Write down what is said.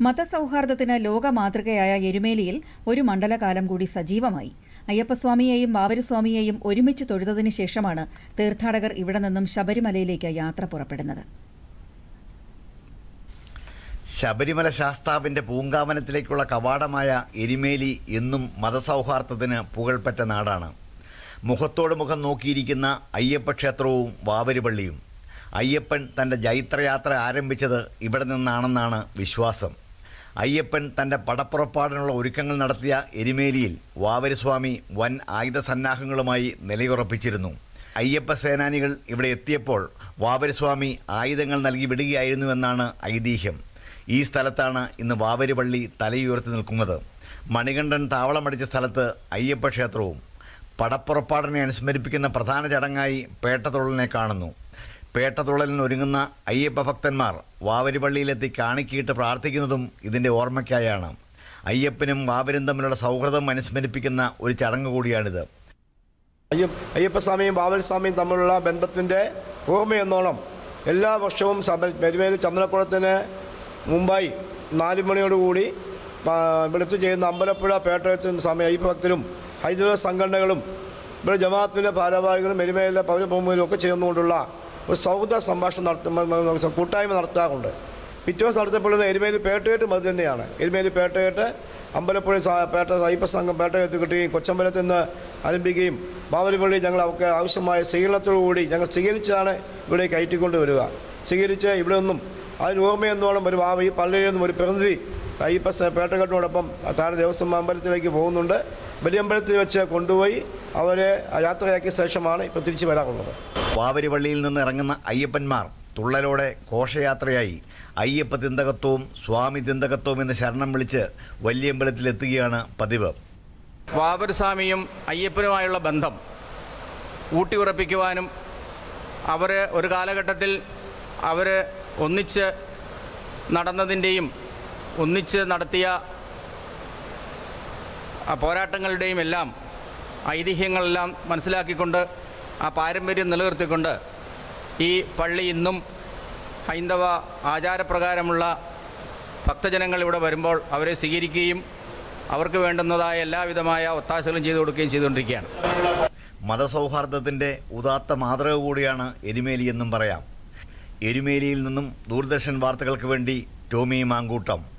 മതസൗഹാർദ്ദത്തിന് ലോക മാതൃകയായ എരുമേലിയിൽ ഒരു മണ്ഡലകാലം കൂടി സജീവമായി അയ്യപ്പസ്വാമിയെയും ബാവരുസ്വാമിയെയും ഒരുമിച്ച് തൊഴുതതിനു ശേഷമാണ് തീർത്ഥാടകർ ഇവിടെ നിന്നും ശബരിമലയിലേക്ക് യാത്ര പുറപ്പെടുന്നത് ശബരിമല ശാസ്താവിൻ്റെ പൂങ്കാവനത്തിലേക്കുള്ള കവാടമായ എരിമേലി എന്നും മതസൗഹാർദ്ദത്തിന് പുകൾപ്പെട്ട നാടാണ് മുഖത്തോട് മുഖം നോക്കിയിരിക്കുന്ന അയ്യപ്പ ക്ഷേത്രവും വാവരുപള്ളിയും അയ്യപ്പൻ തൻ്റെ ജൈത്രയാത്ര ആരംഭിച്ചത് ഇവിടെ നിന്നാണെന്നാണ് വിശ്വാസം അയ്യപ്പൻ തൻ്റെ പടപ്പുറപ്പാടിനുള്ള ഒരുക്കങ്ങൾ നടത്തിയ എരിമേലിയിൽ വാവരുസ്വാമി വൻ ആയുധ സന്നാഹങ്ങളുമായി നിലയുറപ്പിച്ചിരുന്നു അയ്യപ്പ സേനാനികൾ ഇവിടെ എത്തിയപ്പോൾ വാവരുസ്വാമി ആയുധങ്ങൾ നൽകി വിടുകയായിരുന്നുവെന്നാണ് ഐതിഹ്യം ഈ സ്ഥലത്താണ് ഇന്ന് വാവരുപള്ളി തലയുയർത്തി നിൽക്കുന്നത് മണികണ്ഠൻ താവളമടിച്ച സ്ഥലത്ത് അയ്യപ്പ ക്ഷേത്രവും പടപ്പുറപ്പാടിനെ അനുസ്മരിപ്പിക്കുന്ന പ്രധാന ചടങ്ങായി പേട്ടതുള്ളലിനെ കാണുന്നു പേട്ടതുള്ളലിന് ഒരുങ്ങുന്ന അയ്യപ്പ ഭക്തന്മാർ വാവരുപള്ളിയിലെത്തി കാണിക്കിയിട്ട് പ്രാർത്ഥിക്കുന്നതും ഇതിൻ്റെ ഓർമ്മയ്ക്കായാണ് അയ്യപ്പനും വാവരും തമ്മിലുള്ള സൗഹൃദം അനുസ്മരിപ്പിക്കുന്ന ഒരു ചടങ്ങ് കൂടിയാണിത് അയ്യ അയ്യപ്പസ്വാമിയും ബാബൽസ്വാമിയും തമ്മിലുള്ള ബന്ധത്തിൻ്റെ ഓർമ്മയെന്നോണം എല്ലാ വർഷവും ശബ പെരുമേൽ ചന്ദ്രക്കുളത്തിന് മുമ്പായി നാല് മണിയോടുകൂടി ആ, വെളുത്തു ചെയ്യുന്ന അമ്പലപ്പുഴ പേട്ടയത്തും സമയ അയ്യപ്പ ഭക്തരും ഹൈദരാബാദ് സംഘടനകളും ഇവിടെ ജമാഅത്തിൻ്റെ ഭാരവാഹികളും എരുമയിലെ പൗരഭൂമിയിലും ഒക്കെ ചേർന്നുകൊണ്ടുള്ള ഒരു സൗഹൃദ സംഭാഷണം നടത്തുന്ന കൂട്ടായ്മ നടത്താറുണ്ട് പിറ്റേ ദിവസം നടത്തപ്പെടുന്ന എരുമേലി പേട്ടകെട്ട് മതി തന്നെയാണ് എരുമേലി പേട്ടകെട്ട് അമ്പലപ്പുഴ സ- പേട്ട അയ്യപ്പ സംഘം പേട്ടകെട്ട് കിട്ടുകയും കൊച്ചമ്പലത്തിൽ നിന്ന് ആരംഭിക്കുകയും ബാവലിപ്പള്ളി ഞങ്ങൾ അവർക്ക് ആവശ്യമായ സ്വീകരണത്തോടുകൂടി ഞങ്ങൾ സ്വീകരിച്ചാണ് ഇവിടെ കയറ്റിക്കൊണ്ട് വരിക സ്വീകരിച്ച് ഇവിടെ നിന്നും അതിന് ഓർമ്മയെന്നോളം ഒരു വാവ ഈ പള്ളിയിൽ നിന്നും ഒരു പ്രതിനിധി അയ്യപ്പ സ- പേട്ടകെട്ടിനോടൊപ്പം താഴെ ദേവസ്വം അമ്പലത്തിലേക്ക് പോകുന്നുണ്ട് വലിയമ്പലത്തിൽ വെച്ച് കൊണ്ടുപോയി അവരെ യാത്രയാക്കിയ ശേഷമാണ് ഇപ്പോൾ തിരിച്ചു വരാറുള്ളത് വാവരുപള്ളിയിൽ നിന്ന് ഇറങ്ങുന്ന അയ്യപ്പന്മാർ തുള്ളലോടെ ഘോഷയാത്രയായി അയ്യപ്പ തിന്തകത്വവും സ്വാമി തിന്തകത്വവും എന്ന് ശരണം വിളിച്ച് വല്യമ്പലത്തിലെത്തുകയാണ് പതിവ് വാവരുസ്വാമിയും അയ്യപ്പനുമായുള്ള ബന്ധം ഊട്ടിയുറപ്പിക്കുവാനും അവർ ഒരു കാലഘട്ടത്തിൽ അവർ ഒന്നിച്ച് നടന്നതിൻ്റെയും ഒന്നിച്ച് നടത്തിയ ആ പോരാട്ടങ്ങളുടെയും എല്ലാം ഐതിഹ്യങ്ങളെല്ലാം മനസ്സിലാക്കിക്കൊണ്ട് ആ പാരമ്പര്യം നിലനിർത്തിക്കൊണ്ട് ഈ പള്ളി ഇന്നും ഹൈന്ദവ ആചാരപ്രകാരമുള്ള ഭക്തജനങ്ങൾ ഇവിടെ വരുമ്പോൾ അവരെ സ്വീകരിക്കുകയും അവർക്ക് വേണ്ടുന്നതായ എല്ലാവിധമായ ഒത്താശകളും ചെയ്തു കൊടുക്കുകയും ചെയ്തുകൊണ്ടിരിക്കുകയാണ് മതസൗഹാർദ്ദത്തിൻ്റെ ഉദാത്ത മാതൃക കൂടിയാണ് എരുമേലി എന്നും പറയാം എരുമേലിയിൽ നിന്നും ദൂരദർശൻ വാർത്തകൾക്ക് വേണ്ടി ടോമി മാങ്കൂട്ടം